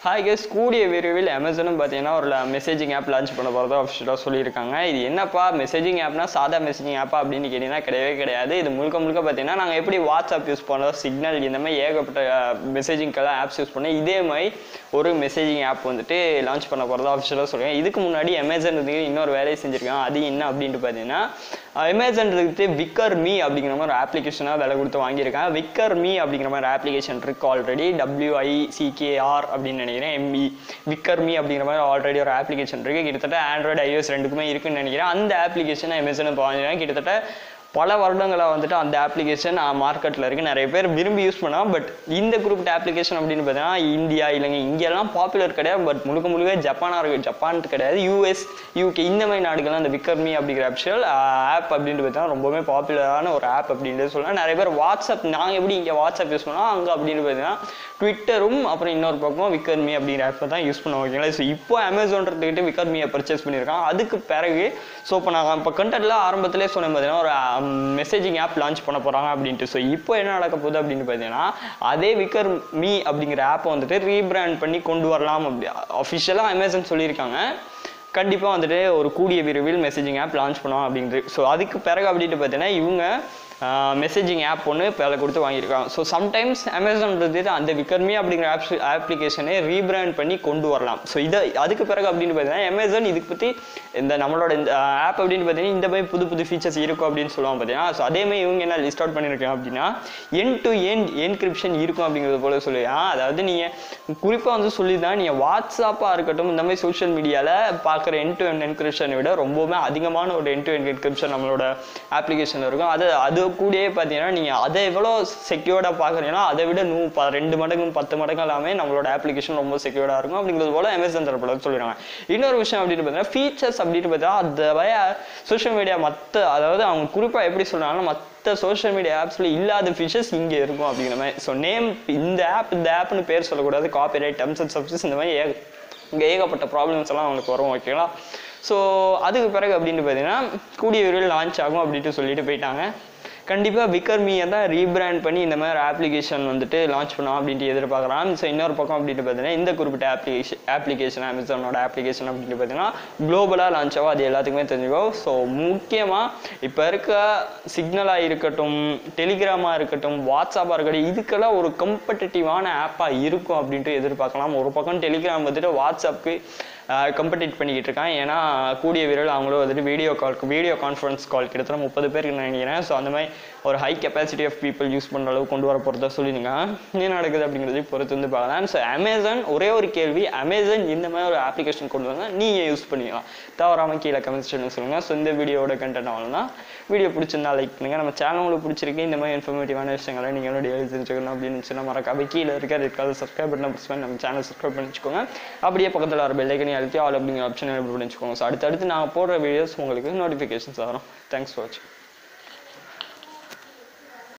hi guys கூடிய விரைவில் அமேசானும் பார்த்தீங்கன்னா ஒரு மெசேஜிங் ஆப் லான்ச் பண்ண போகிறதா அஃபிஷியலாக சொல்லியிருக்காங்க இது என்னப்பா மெசேஜிங் ஆப்னா சாதா மெசேஜிங் ஆப்பா அப்படின்னு கேட்டிங்கன்னா கிடையவே கிடையாது இது முழுக்க முழுக்க பார்த்தீங்கன்னா நாங்கள் எப்படி வாட்ஸ்அப் யூஸ் பண்ணோம் சிக்னல் இந்த மாதிரி ஏகப்பட்ட மெசேஜிங்கெல்லாம் ஆப்ஸ் யூஸ் பண்ணோம் இதே மாதிரி ஒரு மெசேஜிங் ஆப் வந்துட்டு லான்ச் பண்ண போகிறதா அஃபிஷியலாக சொல்லுவேன் இதுக்கு முன்னாடி அமேசான் வந்து இன்னொரு வேலையை செஞ்சுருக்காங்க அது என்ன அப்படின்ட்டு பார்த்தீங்கன்னா அமேசான் இருக்கு விக்கர் மீ அப்படிங்கிற மாதிரி ஒரு ஆப்ளிகேஷனாக விலை கொடுத்து வாங்கியிருக்கேன் விக்கர் மீ அப்படிங்கிற மாதிரி ஆப்ளிகேஷன் இருக்கு ஆல்ரெடி டபிள்யூஐசிகேஆர் அப்படின்னு நினைக்கிறேன் எம்இ விக்கர் மீ அப்படிங்கிற மாதிரி ஆல்ரெடி ஒரு ஆப்ளிகேஷன் இருக்கு கிட்டத்தட்ட ஆண்ட்ராய்டு ஐஓஎஸ் ரெண்டுக்குமே இருக்குன்னு நினைக்கிறேன் அந்த ஆப்ளிகேஷன் அமேசான் இப்போ வாங்கியிருக்கேன் கிட்டத்தட்ட பல வருடங்களாக வந்துட்டு அந்த ஆப்ளிகேஷன் மார்க்கெட்டில் இருக்குது நிறைய பேர் விரும்பி யூஸ் பண்ணலாம் பட் இந்த குறிப்பிட்ட ஆப்ளிகேஷன் அப்படின்னு பார்த்தீங்கன்னா இந்தியா இலங்கை இங்கெல்லாம் பாப்புலர் கிடையாது பட் முழுக்க முழுக்க ஜப்பானாக இருக்குது ஜப்பான் கிடையாது யூஎஸ் யூகே இந்த மாதிரி நாடுகள்லாம் அந்த விக்கர்மி அப்படிங்கிற ஆப்ஷியல் ஆப் அப்படின்ட்டு பார்த்தீங்கன்னா ரொம்பவே பாப்புலரான ஒரு ஆப் அப்படின்ட்டு சொல்லலாம் நிறைய பேர் வாட்ஸ்அப் நாங்கள் எப்படி இங்கே வாட்ஸ்அப் யூஸ் பண்ணோம் அங்கே அப்படின்னு பார்த்தீங்கன்னா ட்விட்டரும் அப்புறம் இன்னொரு பக்கம் விக்கர்மி அப்படிங்கிற ஆப்பை தான் யூஸ் பண்ணுவோம் ஓகேங்களா ஸோ இப்போ அமேசான்றதுக்கிட்ட விக்கர்மியை பர்ச்சேஸ் பண்ணியிருக்கான் அதுக்கு பிறகு ஸோ இப்போ நான் இப்போ கண்டென்ட்ல ஆரம்பத்திலே சொன்னேன் பார்த்தீங்கன்னா ஒரு மெசேஜிங் ஆப் லான்ச் பண்ண போகிறாங்க அப்படின்ட்டு ஸோ இப்போ என்ன நடக்க போகுது அப்படின்னு பார்த்தீங்கன்னா அதே விக்கர் மீ அப்படிங்கிற ஆப்பை வந்துட்டு ரீபிராண்ட் பண்ணி கொண்டு வரலாம் அப்படி அஃபிஷியலாக அமேசான் சொல்லியிருக்காங்க கண்டிப்பாக வந்துட்டு ஒரு கூடிய விரைவில் மெசேஜிங் ஆப் லான்ச் பண்ணுவோம் அப்படின்றது ஸோ அதுக்கு பிறகு அப்படின்ட்டு பார்த்தீங்கன்னா இவங்க மெசேஜிங் ஆப் ஒன்று வேலை கொடுத்து வாங்கியிருக்காங்க ஸோ சம்டைம்ஸ் அமேசான் வந்துட்டு அந்த விக்ரமி அப்படிங்கிற ஆப்ஸ் ஆப்ளிகேஷனை ரீபிராண்ட் பண்ணி கொண்டு வரலாம் ஸோ இதை அதுக்கு பிறகு அப்படின்னு பார்த்தீங்கன்னா அமேசான் இதுக்கு பற்றி இந்த நம்மளோட இந்த ஆப் அப்படின்னு பார்த்தீங்கன்னா இந்த மாதிரி புது புது ஃபீச்சர்ஸ் இருக்கும் அப்படின்னு சொல்லுவாங்க பார்த்தீங்கன்னா ஸோ அதே மாதிரி இவங்க என்ன லிஸ்ட் அவுட் பண்ணியிருக்காங்க அப்படின்னா என் டு என் என்கிரிப்ஷன் இருக்கும் அப்படிங்கிறது போல சொல்லுவேன் அதாவது நீங்கள் குறிப்பாக வந்து சொல்லி தான் நீங்கள் வாட்ஸ்அப்பாக இருக்கட்டும் இந்த மாதிரி சோஷியல் மீடியாவில் பார்க்குற என் டு என் என்கிரிப்ஷனை விட ரொம்பவுமே அதிகமான ஒரு என் டு என் என்கிரிப்ஷன் நம்மளோட அப்ளிகேஷனில் இருக்கும் அது அது கூடயே பார்த்தீங்கன்னா நீங்கள் அதை எவ்வளோ செக்யூர்டாக பார்க்குறீங்கன்னா அதை விட நூ ப ரெண்டு மடங்கு பத்து மடங்கு எல்லாமே நம்மளோட அப்ளிகேஷன் ரொம்ப செக்யூர்டாக இருக்கும் அப்படிங்கிறது போல அமேசான் தரப்புல சொல்லிடுறாங்க இன்னொரு விஷயம் அப்படின்னு பார்த்தீங்கன்னா ஃபீச்சர்ஸ் அப்படின்னு பார்த்தா அந்த வய சோஷியல் மீடியா மற்ற அதாவது அவங்க குறிப்பாக எப்படி சொல்கிறாங்கன்னா மற்ற சோஷியல் மீடியா ஆப்ஸில் இல்லாத ஃபீச்சர்ஸ் இங்கே இருக்கும் அப்படிங்கிற மாதிரி ஸோ நேம் இந்த ஆப் இந்த ஆப்னு பேர் சொல்லக்கூடாது காப்பிரைட் டர்ம்ஸ் அண்ட் சப்ஜெக்ட்ஸ் இந்த மாதிரி ஏக இங்கே ஏகப்பட்ட ப்ராப்ளம்ஸ் எல்லாம் அவங்களுக்கு வரும் ஓகேங்களா ஸோ அதுக்கு பிறகு அப்படின்ட்டு பார்த்தீங்கன்னா கூடிய விரைவில் லான்ச் ஆகும் அப்படின்ட்டு சொல்லிட்டு போயிட்டாங்க கண்டிப்பாக விக்கர்மியை தான் ரீபிராண்ட் பண்ணி இந்த மாதிரி ஆப்ளிகேஷன் வந்துட்டு லான்ச் பண்ணோம் அப்படின்ட்டு எதிர்பார்க்கலாம் ஸோ இன்னொரு பக்கம் அப்படின்ட்டு பார்த்தீங்கன்னா இந்த குறிப்பிட்ட ஆப்ளிகேஷன் ஆப்ளிகேஷன் அமேசானோட ஆப்ளிகேஷன் அப்படின்ட்டு பார்த்தீங்கன்னா குளோபலாக லான்ச் ஆகும் அது எல்லாத்துக்குமே தெரிஞ்சுக்கோ ஸோ முக்கியமாக இப்போ இருக்க சிக்னலாக இருக்கட்டும் டெலிகிராமாக இருக்கட்டும் வாட்ஸ்அப்பாக இருக்கட்டும் இதுக்கெல்லாம் ஒரு கம்படிட்டிவான ஆப்பாக இருக்கும் அப்படின்ட்டு எதிர்பார்க்கலாம் ஒரு பக்கம் டெலிகிராம் வந்துட்டு வாட்ஸ்அப்புக்கு கம்படிட் பண்ணிக்கிட்டு இருக்கான் ஏன்னா கூடிய விரைவில் அவங்களும் வந்துட்டு video call video conference call கிட்டத்தட்ட முப்பது பேருக்கு நினைக்கிறேன் ஸோ அந்த மாதிரி ஒரு high capacity of people use பண்ணுற அளவு கொண்டு வர போகிறதா சொல்லிடுங்க என்ன நடக்குது அப்படிங்கிறது பொறுத்து வந்து பார்க்கலாம் ஸோ அமேசான் ஒரே ஒரு கேள்வி அமேசான் இந்த மாதிரி ஒரு அப்ளிகேஷன் கொண்டு வந்தால் நீங்கள் யூஸ் பண்ணிக்கலாம் தவறாமல் கீழே கமெண்ட் செக்ஷனில் சொல்லுங்கள் ஸோ இந்த வீடியோட கண்டென்ட் அவ்வளோதான் வீடியோ பிடிச்சிருந்தா லைக் பண்ணுங்கள் நம்ம சேனல் உங்களுக்கு பிடிச்சிருக்கு இந்த மாதிரி இன்ஃபர்மேட்டிவான விஷயங்களை நீங்கள் டெய்லி தெரிஞ்சுக்கணும் அப்படின்னு சொன்னால் மறக்காம கீழே இருக்க இருக்காது சப்ஸ்கிரைப் பண்ண ப்ரெஸ் பண்ணி நம்ம சேனல் சப்ஸ்கிரைப் பண்ணி வச்சுக்கோங்க அப்படியே பக்கத்தில் வர பெல்லைக்கனி அழுத்தி ஆல் அப்படிங்கிற ஆப்ஷன் எப்படி பண்ணி வச்சுக்கோங்க ஸோ அடுத்தடுத்து நாங்கள் போடுற வீடியோஸ் உங்களுக்கு நோட்டிஃபிகேஷன்ஸ் வரும் தேங்க்ஸ் ஃபார் வாட்சிங்